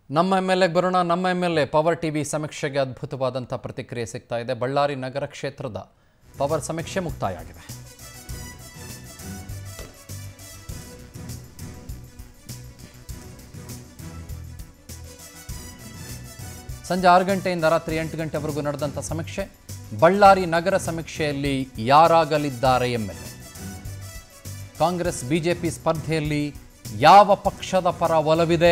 ನಮ್ಮ M L ಎಗೆ ಬರೋಣ ನಮ್ಮ M L A power TV ಸಮೀಕ್ಷೆಗೆ ಅದ್ಭುತವಾದಂಥ ಪ್ರತಿಕ್ರಿಯೆ ಸಿಗ್ತಾ ಇದೆ ಬಳ್ಳಾರಿ ನಗರ ಕ್ಷೇತ್ರದ ಪವರ್ ಸಮೀಕ್ಷೆ ಮುಕ್ತಾಯ ಆಗಿದೆ ಸಂಜೆ ಆರು ಗಂಟೆಯಿಂದ ರಾತ್ರಿ ಎಂಟು ಗಂಟೆವರೆಗೂ ನಡೆದಂಥ ಸಮೀಕ್ಷೆ ಬಳ್ಳಾರಿ ನಗರ ಸಮೀಕ್ಷೆಯಲ್ಲಿ ಯಾರಾಗಲಿದ್ದಾರೆ M L A Congress BJP ಸ್ಪರ್ಧೆಯಲ್ಲಿ ಯಾವ ಪಕ್ಷದ ಪರ ಒಲವಿದೆ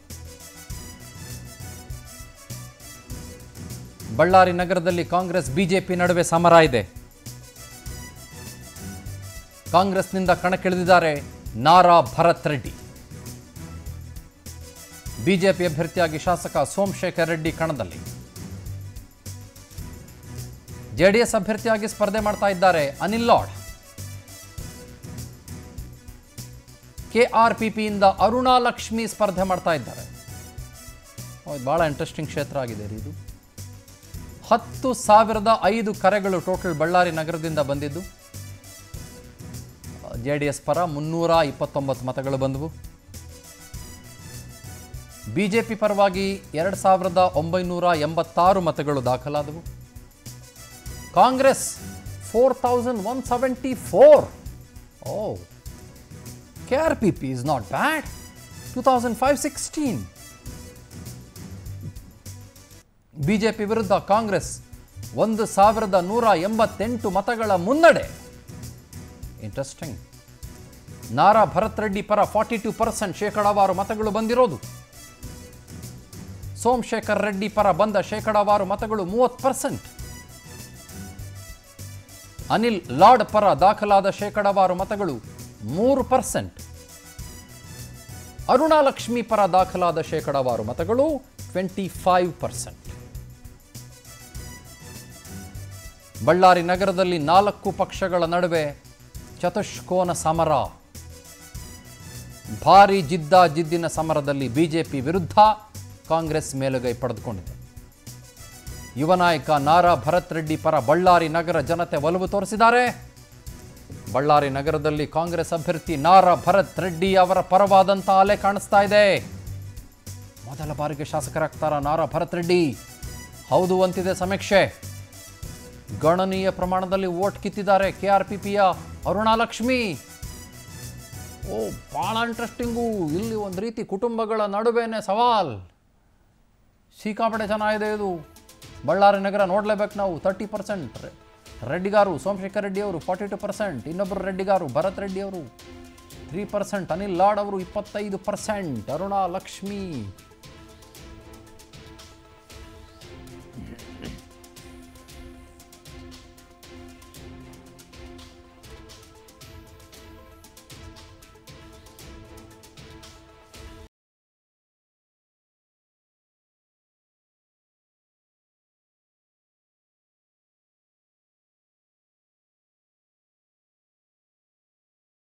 ಬಳ್ಳಾರಿ ನಗರದಲ್ಲಿ ಕಾಂಗ್ರೆಸ್ ಬಿಜೆಪಿ ನಡುವೆ ಸಮರ ಇದೆ ಕಾಂಗ್ರೆಸ್ನಿಂದ ಕಣಕ್ಕಿಳಿದಿದ್ದಾರೆ ನಾರಾ ಭರತ್ ರೆಡ್ಡಿ ಬಿಜೆಪಿ ಅಭ್ಯರ್ಥಿಯಾಗಿ ಶಾಸಕ ಸೋಮಶೇಖರ್ ರೆಡ್ಡಿ ಕಣದಲ್ಲಿ ಜೆಡಿಎಸ್ ಅಭ್ಯರ್ಥಿಯಾಗಿ ಸ್ಪರ್ಧೆ ಮಾಡ್ತಾ ಇದ್ದಾರೆ ಅನಿಲ್ ಲಾಡ್ ಕೆಆರ್ಪಿಪಿಯಿಂದ ಅರುಣಾ ಲಕ್ಷ್ಮಿ ಸ್ಪರ್ಧೆ ಮಾಡ್ತಾ ಇದ್ದಾರೆ ಹೌದು ಭಾಳ ಇಂಟ್ರೆಸ್ಟಿಂಗ್ ಕ್ಷೇತ್ರ ಆಗಿದೆ ರೀ ಇದು ಹತ್ತು ಸಾವಿರದ ಐದು ಕರೆಗಳು ಟೋಟಲ್ ಬಳ್ಳಾರಿ ನಗರದಿಂದ ಬಂದಿದ್ದು ಜೆ ಡಿ ಎಸ್ ಪರ ಮುನ್ನೂರ ಇಪ್ಪತ್ತೊಂಬತ್ತು ಮತಗಳು ಬಂದವು ಬಿಜೆಪಿ ಪರವಾಗಿ ಎರಡು ಸಾವಿರದ ಒಂಬೈನೂರ ಎಂಬತ್ತಾರು ಮತಗಳು ದಾಖಲಾದವು Congress four thousand one seventy four oh K R P P is not bad two thousand five sixteen BJP ವಿರುದ್ಧ ಕಾಂಗ್ರೆಸ್ ಒಂದು ಸಾವಿರದ ನೂರ ಎಂಬತ್ತೆಂಟು ಮತಗಳ ಮುನ್ನಡೆ ಇಂಟ್ರೆಸ್ಟಿಂಗ್ ನಾರಾ ಭರತ್ ರೆಡ್ಡಿ ಪರ ಫಾರ್ಟಿ ಟು ಪರ್ಸೆಂಟ್ ಶೇಕಡಾವಾರು ಮತಗಳು ಬಂದಿರೋದು ಸೋಮಶೇಖರ್ ರೆಡ್ಡಿ ಪರ ಬಂದ ಶೇಕಡಾವಾರು ಮತಗಳು ಮೂವತ್ತು ಪರ್ಸೆಂಟ್ ಅನಿಲ್ ಲಾಡ್ ಪರ ದಾಖಲಾದ ಶೇಕಡಾವಾರು ಮತಗಳು ಮೂರು ಪರ್ಸೆಂಟ್ ಅರುಣಾ ಲಕ್ಷ್ಮಿ ಪರ ದಾಖಲಾದ ಶೇಕಡಾವಾರು ಮತಗಳು ಟ್ವೆಂಟಿ ಫೈವ್ ಪರ್ಸೆಂಟ್ ಬಳ್ಳಾರಿ ನಗರದಲ್ಲಿ ನಾಲ್ಕು ಪಕ್ಷಗಳ ನಡುವೆ ಚತುಷ್ಕೋನ ಸಮರ ಭಾರಿ ಜಿದ್ದಾಜಿದ್ದಿನ ಸಮರದಲ್ಲಿ ಬಿಜೆಪಿ ವಿರುದ್ಧ ಕಾಂಗ್ರೆಸ್ ಮೇಲುಗೈ ಪಡೆದುಕೊಂಡಿದೆ ಯುವ ನಾಯಕ ನಾರಾ ಭರತ್ ರೆಡ್ಡಿ ಪರ ಬಳ್ಳಾರಿ ನಗರ ಜನತೆ ಒಲವು ತೋರಿಸಿದ್ದಾರೆ ಬಳ್ಳಾರಿ ನಗರದಲ್ಲಿ ಕಾಂಗ್ರೆಸ್ ಅಭ್ಯರ್ಥಿ ನಾರಾ ಭರತ್ ರೆಡ್ಡಿ ಅವರ ಪರವಾದಂಥ ಅಲೆ ಕಾಣಿಸ್ತಾ ಇದೆ ಮೊದಲ ಬಾರಿಗೆ ಶಾಸಕರಾಗ್ತಾರ ನಾರಾ ಭರತ್ ರೆಡ್ಡಿ ಹೌದು ಅಂತಿದೆ ಸಮೀಕ್ಷೆ ಗಣನೀಯ ಪ್ರಮಾಣದಲ್ಲಿ ವೋಟ್ ಕಿತ್ತಿದ್ದಾರೆ ಕೆ ಆರ್ ಪಿ ಪಿಯ ಅರುಣಾ ಲಕ್ಷ್ಮಿ ಓ ಭಾಳ ಇಂಟ್ರೆಸ್ಟಿಂಗು ಇಲ್ಲಿ ಒಂದು ರೀತಿ ಕುಟುಂಬಗಳ ನಡುವೆನೇ ಸವಾಲ್ ಸಿಕ್ಕಾಪಟ್ಟೆ ಚೆನ್ನಾಗಿದೆ ಇದು ಬಳ್ಳಾರಿ ನಗರ ನೋಡಲೇಬೇಕು ನಾವು ತರ್ಟಿ ಪರ್ಸೆಂಟ್ ರೆಡ್ಡಿಗಾರು ಸೋಮಶೇಖರ್ ರೆಡ್ಡಿ ಅವರು ಫಾರ್ಟಿ ಟು ಪರ್ಸೆಂಟ್ ಇನ್ನೊಬ್ಬರು ರೆಡ್ಡಿಗಾರು ಭರತ್ ರೆಡ್ಡಿ ಅವರು ತ್ರೀ ಪರ್ಸೆಂಟ್ ಅನಿಲ್ ಲಾಡ್ ಅವರು ಇಪ್ಪತ್ತೈದು ಪರ್ಸೆಂಟ್ ಅರುಣಾ ಲಕ್ಷ್ಮಿ